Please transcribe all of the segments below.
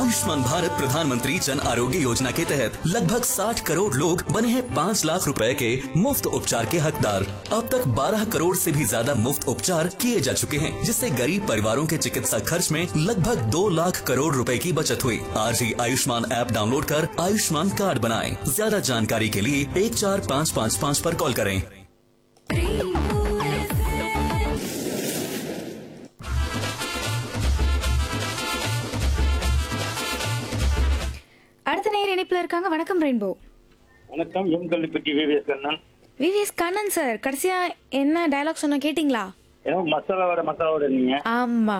आयुष्मान भारत प्रधानमंत्री जन आरोग्य योजना के तहत लगभग 60 करोड़ लोग बने हैं 5 लाख रुपए के मुफ्त उपचार के हकदार अब तक 12 करोड़ से भी ज्यादा मुफ्त उपचार किए जा चुके हैं जिससे गरीब परिवारों के चिकित्सा खर्च में लगभग 2 लाख करोड़ रुपए की बचत हुई आज ही आयुष्मान ऐप डाउनलोड कर आयुष्मान कार्ड बनाएं ज्यादा जानकारी के लिए एक चार पाँच पाँच पाँच पर कॉल करें அடுத்த நேர் இணைப்புல இருக்காங்க வணக்கம் ரெயின்போ வணக்கம் M Kalvipatti VVS Kannan VVS Kannan sir கடைசியா என்ன டயலாக் சொன்ன கேட்டிங்களா ஏன்னா மசாலா வடை மசாலா வடை நீங்க ஆமா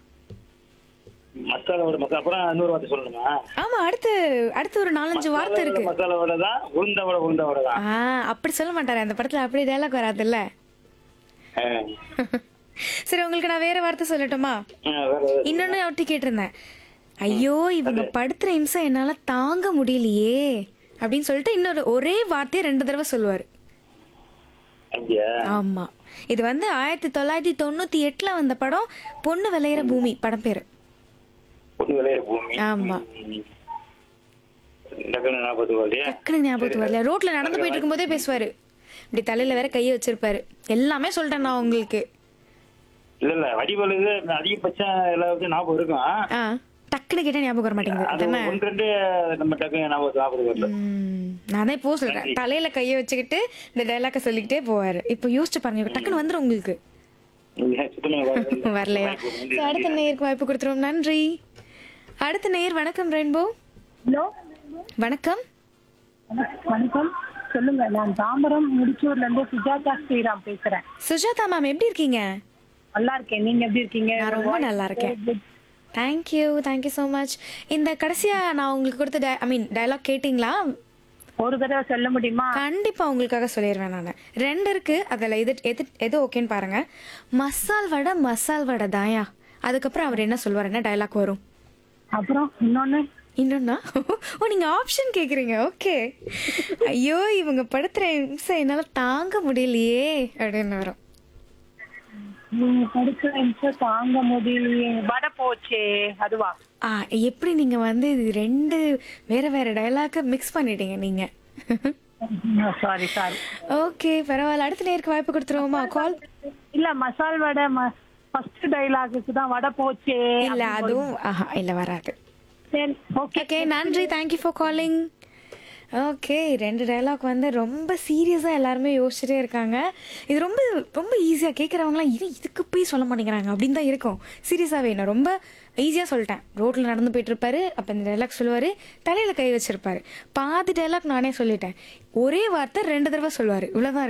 மசாலா வடை மசாலா அப்புறம் இன்னொரு வார்த்தை சொல்லணுமா ஆமா அடுத்து அடுத்து ஒரு நாலஞ்சு வார்த்தை இருக்கு மசாலா வடை தான் உளுந்த வடை உளுந்த வடை தான் ஆ அப்படி சொல்ல மாட்டாரு அந்த படத்துல அப்படி டயலாக் வராதுல்ல ஆ. சரி உங்களுக்கு நான் வேற வார்த்தை சொல்லட்டுமா ஆ, வேற ஏதாவது? இன்னொன்னு அவர்கிட்ட கேட்டிருந்தேன் ஐயோ இவங்க படுத்துற இம்சம் என்னால தாங்க முடியலையே அப்படின்னு சொல்லிட்டு இன்னொரு ஒரே வார்த்தையை ரெண்டு தடவை சொல்லுவாரு அப்படியா ஆமா இது வந்து ஆயிரத்தி தொள்ளாயிரத்தி தொண்ணூத்தி எட்டுல வந்த படம் பொண்ணு விளையிற பூமி படம் பேரு பொண்ணு விளையாட பூமி ஆமா டக்குனு நாற்பது ரூபாய் டக்குனு ஞாபகத்துக்கு வரல ரோட்ல நடந்து போயிட்டு இருக்கும்போதே பேசுவாரு இப்படி தலையில வேற கையை வச்சிருப்பாரு எல்லாமே சொல்லிட்டேன் நான் உங்களுக்கு இல்ல இல்ல வடிவல் இது அதிகபட்சம் எல்லாருக்கும் ஞாபகம் இருக்கும் ஆ டக்குனு கேட்டா ஞாபகம் வர மாட்டேங்குது அது தானே ஒன்று ரெண்டு நம்ம டக்குனு ஞாபகம் ஞாபகம் வரல ம், நான் தான் இப்போ சொல்றேன் தலையில கையை வச்சுக்கிட்டு இந்த டைலாக்க சொல்லிக்கிட்டே போவாரு இப்போ யோசிச்சு பாருங்க இப்ப டக்குன்னு வந்துரும் உங்களுக்கு இல்ல, சுத்தமா வரல. வரலையா So, அடுத்த நேயருக்கு வாய்ப்பு கொடுத்துருவோம் நன்றி அடுத்த நேயர் வணக்கம் ரெயின்போ ஹலோ வணக்கம் வணக்கம் சொல்லுங்க நான் தாம்பரம் முடிச்சூர்ல இருந்து சுஜாதா ஸ்ரீராம் பேசுறேன் சுஜாதா மேம் எப்படி இருக்கீங்க நல்லா இருக்கேன் நீங்க எப்படி இருக்கீங்க நான் ரொம்ப நல்லா இருக்கேன் தேங்க்யூ தேங்க்யூ ஸோ மச் இந்த கடைசியா நான் உங்களுக்கு கொடுத்த ஐ மீன் டயலாக் கேட்டிங்களா ஒரு தடவை சொல்ல முடியுமா கண்டிப்பா உங்களுக்காக சொல்லிடுவேன் நான் ரெண்டு இருக்கு அதில் எது எது எது ஓகேன்னு பாருங்க மசால் வடை மசால் வடை தாயா அதுக்கப்புறம் அவர் என்ன சொல்வார் என்ன டயலாக் வரும் அப்புறம் இன்னொன்னு இன்னொன்னா ஓ நீங்க ஆப்ஷன் கேக்குறீங்க ஓகே ஐயோ இவங்க படுத்துற இம்சை என்னால தாங்க முடியலையே அப்படின்னு வரும் நீங்க படிச்ச நிமிஷம் தாங்க முடியலையே வடை போச்சே அதுவா ஆ எப்படி நீங்க வந்து இது ரெண்டு வேற வேற டயலாக்க மிக்ஸ் பண்ணிட்டீங்க நீங்க சாரி சாரி ஓகே பரவாயில்ல அடுத்த நேருக்கு வாய்ப்பு கொடுத்துருவோமா கால் இல்ல மசால் வடை ஃபர்ஸ்ட் டைலாகுக்கு தான் வடை போச்சே இல்ல அதுவும் ஆஹா இல்ல வராது சரி ஓகே ஓகே நன்றி தேங்க்யூ ஃபார் காலிங் ஓகே ரெண்டு டயலாக் வந்து ரொம்ப சீரியஸாக எல்லாருமே யோசிச்சுட்டே இருக்காங்க இது ரொம்ப ரொம்ப ஈஸியாக கேட்குறவங்களாம் இது இதுக்கு போய் சொல்ல மாட்டேங்கிறாங்க அப்படின்னு தான் இருக்கும் சீரியஸாகவே நான் ரொம்ப ஈஸியாக சொல்லிட்டேன் ரோட்டில் நடந்து போயிட்டு இருப்பாரு அப்போ இந்த டைலாக் சொல்லுவார் தலையில் கை வச்சிருப்பாரு பாதி டைலாக் நானே சொல்லிட்டேன் ஒரே வார்த்தை ரெண்டு தடவை சொல்லுவார் இவ்வளோதான்